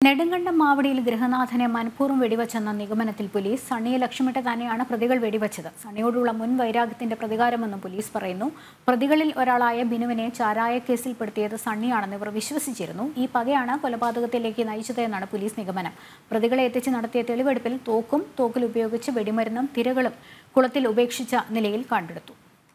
നെടുങ്കണ്ടം മാവടിയിൽ ഗൃഹനാഥനെ മനഃപൂർവ്വം വെടിവെച്ചെന്ന നിഗമനത്തിൽ പോലീസ് സണ്ണിയെ ലക്ഷ്യമിട്ട് തന്നെയാണ് പ്രതികൾ വെടിവെച്ചത് സണ്ണിയോടുള്ള മുൻ വൈരാഗ്യത്തിന്റെ പ്രതികാരമെന്നും പോലീസ് പറയുന്നു പ്രതികളിൽ ഒരാളായ ബിനുവിനെ ചാരായ കേസിൽപ്പെടുത്തിയത് സണ്ണിയാണെന്ന് ഇവർ വിശ്വസിച്ചിരുന്നു ഈ പകയാണ് കൊലപാതകത്തിലേക്ക് നയിച്ചത് എന്നാണ് പോലീസ് നിഗമനം പ്രതികളെ എത്തിച്ച് നടത്തിയ തെളിവെടുപ്പിൽ തോക്കും തോക്കിൽ ഉപയോഗിച്ച് വെടിമരുന്നും തിരകളും കുളത്തിൽ ഉപേക്ഷിച്ച നിലയിൽ കണ്ടെടുത്തു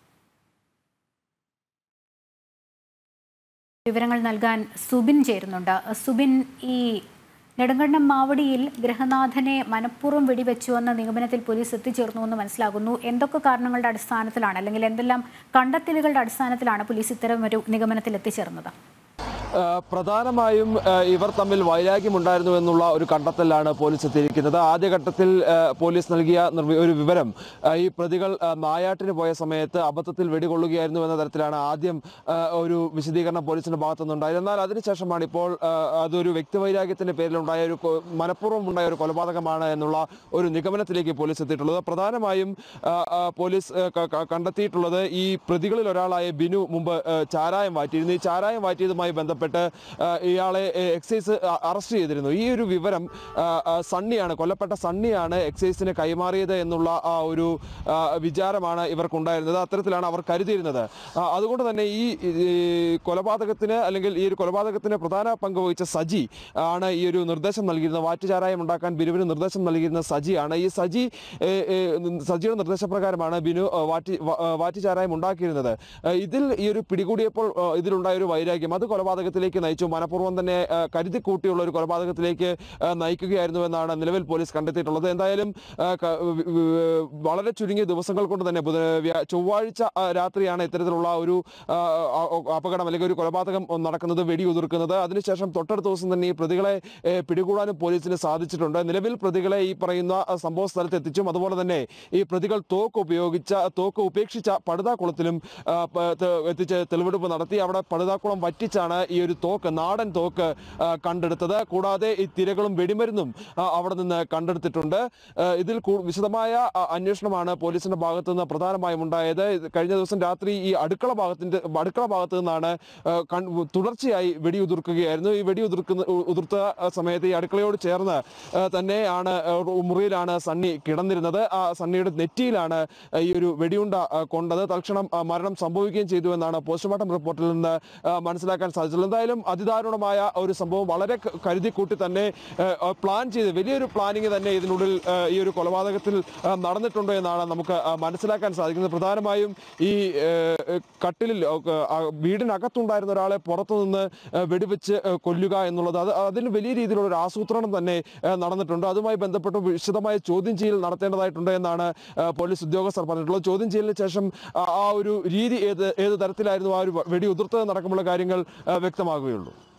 വിവരങ്ങൾ നൽകാൻ സുബിൻ ചേരുന്നുണ്ട് സുബിൻ ഈ നെടുങ്കണ്ടം മാവടിയിൽ ഗൃഹനാഥനെ മനഃപൂർവ്വം വെടിവെച്ചുവെന്ന നിഗമനത്തിൽ പോലീസ് എത്തിച്ചേർന്നു എന്ന് മനസ്സിലാകുന്നു എന്തൊക്കെ കാരണങ്ങളുടെ അടിസ്ഥാനത്തിലാണ് അല്ലെങ്കിൽ എന്തെല്ലാം കണ്ടെത്തലുകളുടെ അടിസ്ഥാനത്തിലാണ് പോലീസ് ഇത്തരമൊരു നിഗമനത്തിൽ എത്തിച്ചേർന്നത് ആ, പ്രധാനമായും ആ, ഇവർ തമ്മിൽ വൈരാഗ്യമുണ്ടായിരുന്നു എന്നുള്ള ഒരു കണ്ടെത്തലാണ് പോലീസ് എത്തിയിരിക്കുന്നത് ആദ്യഘട്ടത്തിൽ ആ, പോലീസ് നൽകിയ നിർവി- ഒരു വിവരം ആ, ഈ പ്രതികൾ ആ, നായാട്ടിന് പോയ സമയത്ത് അബദ്ധത്തിൽ വെടികൊള്ളുകയായിരുന്നു എന്ന തരത്തിലാണ് ആദ്യം ആ, ഒരു വിശദീകരണം പോലീസിന്റെ ഭാഗത്തുനിന്നുണ്ടായത് എന്നാൽ അതിനുശേഷമാണ് ഇപ്പോൾ ആ, അതൊരു വ്യക്തിവൈരാഗ്യത്തിന്റെ പേരിലുണ്ടായ ഒരു കൊ- മനഃപൂർവ്വം ഉണ്ടായ ഒരു കൊലപാതകമാണ് എന്നുള്ള ഒരു നിഗമനത്തിലേക്ക് പോലീസ് എത്തിയിട്ടുള്ളത് പ്രധാനമായും ആ, ആ, പോലീസ് ആ, ക- ക- കണ്ടെത്തിയിട്ടുള്ളത് ഈ പ്രതികളിൽ ഒരാളായ ബിനു മുമ്പ് ആ, ചാരായം വാറ്റിയിരുന്നു ഈ ചാരായം വാറ്റിയതുമായി ബന്ധപ്പെട്ട് ആ, ഇയാളെ എ, എക്സൈസ് അ- അറസ്റ്റ് ചെയ്തിരുന്നു ഈ ഒരു വിവരം ആ, ആ, സണ്ണിയാണ് കൊല്ലപ്പെട്ട സണ്ണിയാണ് എക്സൈസിന് കൈമാറിയത് എന്നുള്ള ആ ഒരു ആ, വിചാരമാണ് ഇവർക്കുണ്ടായിരുന്നത് അത്തരത്തിലാണ് അവർ കരുതിയിരുന്നത് ആ, അതുകൊണ്ട് തന്നെ ഈ ഈ കൊലപാതകത്തിന് അല്ലെങ്കിൽ ഈ ഒരു കൊലപാതകത്തിന് പ്രധാന പങ്ക് വഹിച്ച സജി ആണ് ഈ ഒരു നിർദ്ദേശം നൽകിയിരുന്നത് വാറ്റുചാരായം ഉണ്ടാക്കാൻ ബിനുവിന് നിർദ്ദേശം നൽകിയിരുന്ന സജിയാണ് ഈ സജി ഏ, ഏ, സജിയുടെ നിർദ്ദേശപ്രകാരമാണ് ബിനു ആ, വാറ്റി വ- ആ, വാറ്റുചാരായം ഉണ്ടാക്കിയിരുന്നത് ആ, ഇതിൽ ഈ ഒരു പിടികൂടിയപ്പോൾ ആ, ഇതിലുണ്ടായ ഒരു വൈരാഗ്യം അത് കൊലപാതകത്തിലേക്ക് നയിച്ചു മനഃപൂർവ്വം തന്നെ ആ, കരുതി കൂട്ടിയുള്ള ഒരു കൊലപാതകത്തിലേക്ക് ആ, നയിക്കുകയായിരുന്നു എന്നാണ് നിലവിൽ പോലീസ് കണ്ടെത്തിയിട്ടുള്ളത് എന്തായാലും ആ, ക- വി- വി- വളരെ ചുരുങ്ങിയ ദിവസങ്ങൾ കൊണ്ട് തന്നെ ബുധ- വ്യ- ചൊവ്വാഴ്ച ആ, രാത്രിയാണ് ഇത്തരത്തിലുള്ള ഒരു ആ, ആ, അപകടം അല്ലെങ്കിൽ ഒരു കൊലപാതകം നടക്കുന്നത് വെടിയുതിർക്കുന്നത് അതിനുശേഷം തൊട്ടടുത്ത ദിവസം തന്നെ ഈ പ്രതികളെ ഏ, പിടികൂടാനും പോലീസിന് സാധിച്ചിട്ടുണ്ട് നിലവിൽ പ്രതികളെ ഈ പറയുന്ന ആ, സംഭവ സ്ഥലത്ത് എത്തിച്ചും അതുപോലെ തന്നെ ഈ പ്രതികൾ തോക്ക് ഉപയോഗിച്ച തോക്ക് ഉപേക്ഷിച്ച പടുതാക്കുളത്തിലും ആ, പ- ത- എത്തിച്ച് തെളിവെടുപ്പ് നടത്തി അവിടെ പടുതാക്കുളം വറ്റിച്ചാണ് ഈ ഒരു തോക്ക് നാടൻ തോക്ക് ആ, കണ്ടെടുത്തത് കൂടാതെ ഈ തിരകളും വെടിമരുന്നും ആ, അവിടെ നിന്ന് കണ്ടെടുത്തിട്ടുണ്ട് ആ, ഇതിൽ കൂ- വിശദമായ ആ, അന്വേഷണമാണ് പോലീസിന്റെ ഭാഗത്തു നിന്ന് പ്രധാനമായും ഉണ്ടായത് ഇത് കഴിഞ്ഞ ദിവസം രാത്രി ഈ അടുക്കള ഭാഗത്തിന്റെ അടുക്കള ഭാഗത്തു നിന്നാണ് ആ, കൺ- തുടർച്ചയായി വെടിയുതിർക്കുകയായിരുന്നു ഈ വെടിയുതിർക്കുന്ന ഉ- ഉതിർത്ത ആ, സമയത്ത് ഈ അടുക്കളയോട് ചേർന്ന് ആ, തന്നെയാണ് ആ, റൂ- മുറിയിലാണ് സണ്ണി കിടന്നിരുന്നത് ആ സണ്ണിയുടെ നെറ്റിയിലാണ് ആ, ഈ ഒരു വെടിയുണ്ട ആ, കൊണ്ടത് തൽക്ഷണം ആ, മരണം സംഭവിക്കുകയും ചെയ്തു എന്നാണ് പോസ്റ്റ്മോർട്ടം റിപ്പോർട്ടിൽ നിന്ന് ആ, മനസ്സിലാക്കാൻ സാധിച്ചത് എന്തായാലും അതിദാരുണമായ ഒരു സംഭവം വളരെ ക- കരുതിക്കൂട്ടി തന്നെ ആ, ആ, പ്ലാൻ ചെയ്ത് വലിയൊരു പ്ലാനിങ് തന്നെ ഇതിനുള്ളിൽ ആ, ഈ ഒരു കൊലപാതകത്തിൽ ആ, നടന്നിട്ടുണ്ട് എന്നാണ് നമുക്ക് ആ, മനസ്സിലാക്കാൻ സാധിക്കുന്നത് പ്രധാനമായും ഈ ആ, കട്ടിലിൽ ആ, ആ, വീടിനകത്തുണ്ടായിരുന്ന ഒരാളെ പുറത്തുനിന്ന് ആ, വെടിവെച്ച് ആ, കൊല്ലുക എന്നുള്ളത് അത് അതിന് വലിയ രീതിയിലുള്ള ഒരു ആസൂത്രണം തന്നെ ആ, നടന്നിട്ടുണ്ട് അതുമായി ബന്ധപ്പെട്ട് വിശദമായ ചോദ്യം ചെയ്യൽ നടത്തേണ്ടതായിട്ടുണ്ട് എന്നാണ് ആ, പോലീസ് ഉദ്യോഗസ്ഥർ പറഞ്ഞിട്ടുള്ളത് ചോദ്യം ചെയ്യലിന് ശേഷം ആ ആ ഒരു രീതി ഏത് ഏത് തരത്തിലായിരുന്നു ആ ഒരു വെടി ഉതിർത്തത് നടക്കുമുള്ള കാര്യങ്ങൾ ആ, വ്യക്തമാകുകയുള്ളൂ